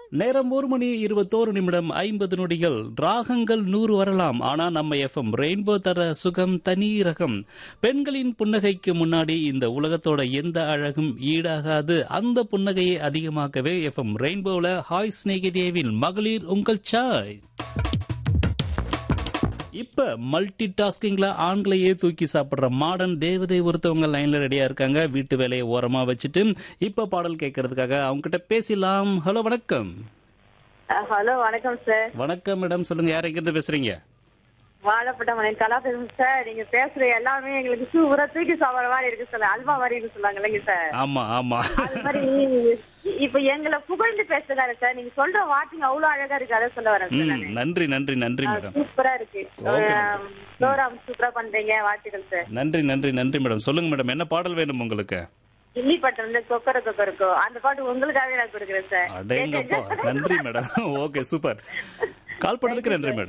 நேரம் ஒரு மணி இருபத்தோரு நிமிடம் ஐம்பது நொடிகள் ராகங்கள் நூறு வரலாம் ஆனா நம்ம எஃப்எம் ரெயின்போ தர சுகம் தனி ரகம் பெண்களின் புன்னகைக்கு முன்னாடி இந்த உலகத்தோட எந்த அழகும் ஈடாகாது அந்த புன்னகையை அதிகமாக்கவே எஃப்எம் ரெயின்போல ஹாய் ஸ்நேகிதேவின் மகளிர் உங்கள் சாய்ஸ் இப்ப மல்டி டாஸ்கிங்ல ஆண்களையே தூக்கி சாப்பிடுற மாடர்ன் தேவதை ஒருத்தவங்க லைன்ல ரெடியா இருக்காங்க வீட்டு வேலையை ஓரமா வச்சுட்டு இப்ப பாடல் கேட்கறதுக்காக அவங்க கிட்ட பேசலாம் ஹலோ வணக்கம் ஹலோ வணக்கம் சார் வணக்கம் மேடம் சொல்லுங்க யார் எங்கிருந்து பேசுறீங்க வாழப்பட்ட மனை கலா பேசுங்க சார் நீங்க பேசுற எல்லாமே எங்களுக்கு சூப்பரா தூக்கி சாப்பிடுற மாதிரி இருக்கு சார் அல்வா மாதிரி இருக்கு சொல்லுவாங்க இல்லைங்க சார் ஆமா ஆமா அது மாதிரி இப்ப எங்களை புகழ்ந்து பேசுறாரு சார் நீங்க சொல்ற வார்த்தைங்க அவ்வளவு அழகா இருக்கு அதை சொல்ல வரேன் சார் ம் நானு. நன்றி நன்றி நன்றி மேடம் சூப்பரா இருக்கு Okay, ப்ரோக்ராம் சூப்பரா பண்றீங்க வாழ்த்துக்கள் சார் நன்றி நன்றி நன்றி மேடம் சொல்லுங்க மேடம் என்ன பாடல் வேணும் உங்களுக்கு கில்லி பட்டம் வந்து கொக்கர கொக்கருக்கோ அந்த பாட்டு உங்களுக்காகவே நான் கொடுக்குறேன் சார் அடேங்கப்பா நன்றி மேடம் ஓகே சூப்பர் கால் பண்ணதுக்கு நன்றி மேடம்